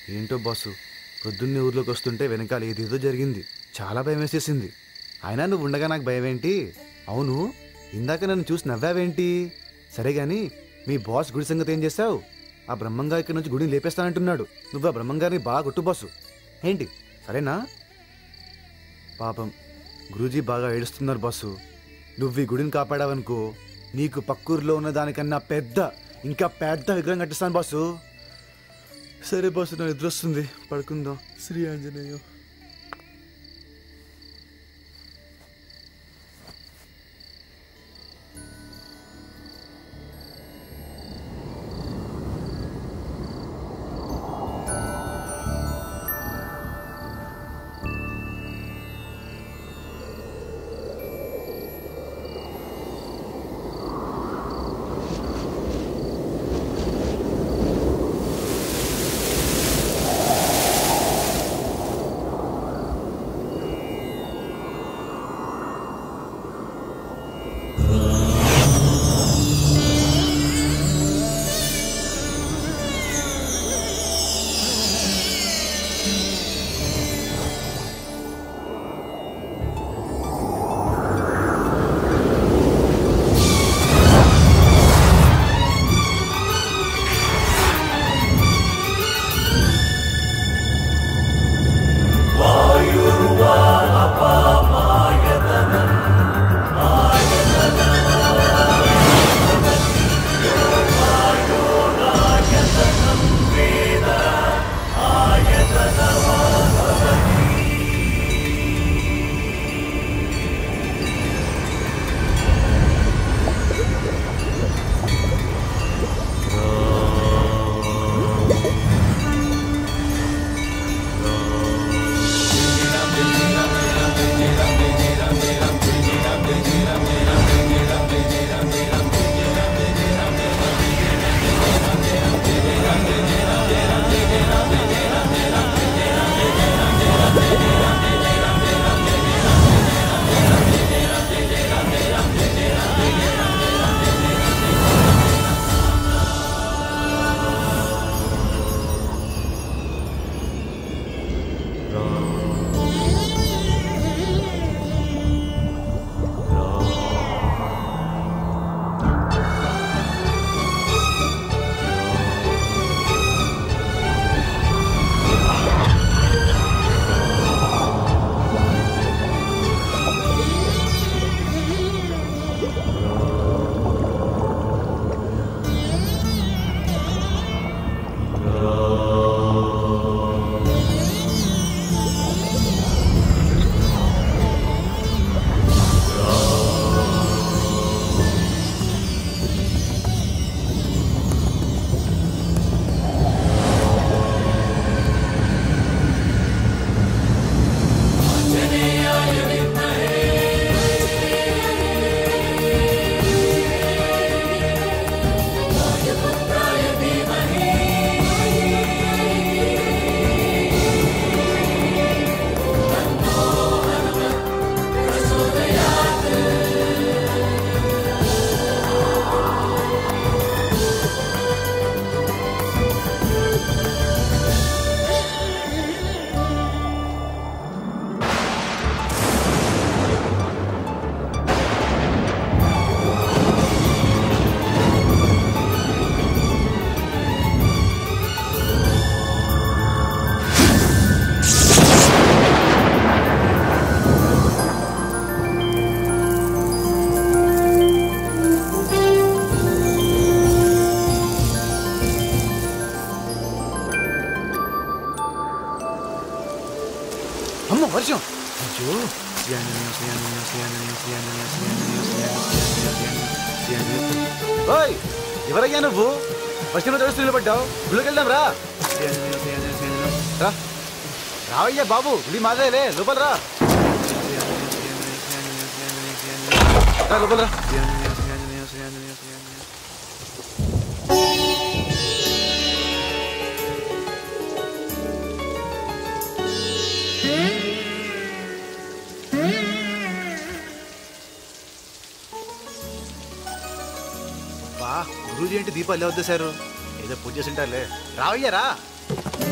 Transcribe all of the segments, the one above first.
ఏంటో బాసు పొద్దున్నే ఊర్లోకి వస్తుంటే వెనకాల ఏదేదో జరిగింది చాలా భయం వేసేసింది అయినా నువ్వు ఉండగా నాకు భయం ఏంటి అవును ఇందాక నన్ను చూసి నవ్వావేంటి సరే గాని మీ బాస్ గుడి సంగతి ఏం చేస్తావు ఆ బ్రహ్మంగారి ఇక్కడి నుంచి గుడిని లేపేస్తానంటున్నాడు నువ్వు ఆ బ్రహ్మంగారిని బాగా కొట్టు బాసు ఏంటి సరేనా పాపం గురూజీ బాగా ఏడుస్తున్నారు బాసు నువ్వు ఈ గుడిని కాపాడావనుకో నీకు పక్కూరులో ఉన్న దానికన్నా పెద్ద ఇంకా పెద్ద విగ్రహం కట్టిస్తాను బాసు సరే బాసు నా నిద్ర వస్తుంది పడుకుందాం శ్రీ ఆంజనేయ అమ్మ వర్షం అయ్యో శ్రీ ఆంజనేయ, శ్రీ ఆంజనేయ, శ్రీ ఆంజనేయ, శ్రీ ఆంజనేయ, శ్రీ ఆంజనేయ, శ్రీ ఆంజనేయ, శ్రీ ఆంజనేయ, శ్రీ ఆంజనేయ. ఓయ్ ఎవరయ్యా నువ్వు వర్షంలో తడుస్తూ నిలబడ్డావు గుళ్ళకి వెళ్దాం రా శ్రీ ఆంజనేయ, శ్రీ ఆంజనేయ, శ్రీ ఆంజనేయ. రా రావయ్యా బాబు గుడి మాదేలే లోపల రా శ్రీ ఆంజనేయ, శ్రీ ఆంజనేయ, శ్రీ ఆంజనేయ, శ్రీ ఆంజనేయ, శ్రీ ఆంజనేయ. రా లోపల రా శ్రీ ఆంజనేయ, శ్రీ ఆంజనేయ, శ్రీ ఆంజనేయ, శ్రీ ఆంజనేయ. బా గురూజీ ఏంటి దీపాలు ఎలా వద్దేశారు ఏదో పూజ చేసింటారులే రావయ్యా రా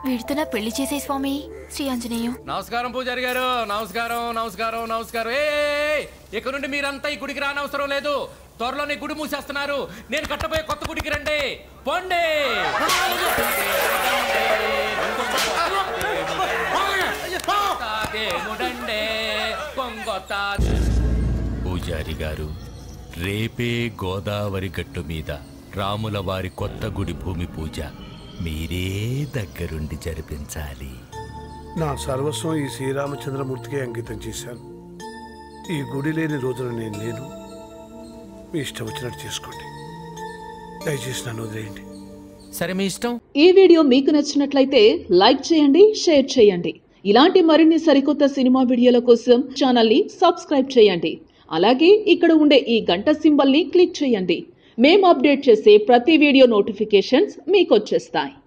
వీడితో నా పెళ్లి చేసే స్వామి శ్రీ ఆంజనేయం నమస్కారం పూజారి గారు నమస్కారం నమస్కారం నమస్కారం ఏ ఇక నుండి మీరంతా ఈ గుడికి రానవసరం లేదు త్వరలోనే గుడి మూసేస్తున్నారు నేను కట్టబోయే కొత్త గుడికి రండి పొండి దేవుడండే కొంగొత్త పూజారి గారు రేపే గోదావరి గట్టు మీద రాముల వారి కొత్త గుడి భూమి పూజ మీరే దగ్గరుండి జరిపించాలి నా సర్వస్వం ఈ శ్రీరామచంద్రమూర్తికి అంకితం చేశాను ఈ గుడి లేని రోజున నేను లేను మీ ఇష్టం వచ్చినట్టు చేసుకోండి దయచేసి నన్ను వదిలేయండి సరే మీ ఇష్టం ఈ వీడియో మీకు నచ్చినట్లయితే లైక్ చేయండి షేర్ చేయండి ఇలాంటి మరిన్ని సరికొత్త సినిమా వీడియోల కోసం ఛానల్ని సబ్స్క్రైబ్ చేయండి అలాగే ఇక్కడ ఉండే ఈ గంట సింబల్ని క్లిక్ చేయండి మేము అప్డేట్ చేసే ప్రతి వీడియో నోటిఫికేషన్స్ మీకు వచ్చేస్తాయి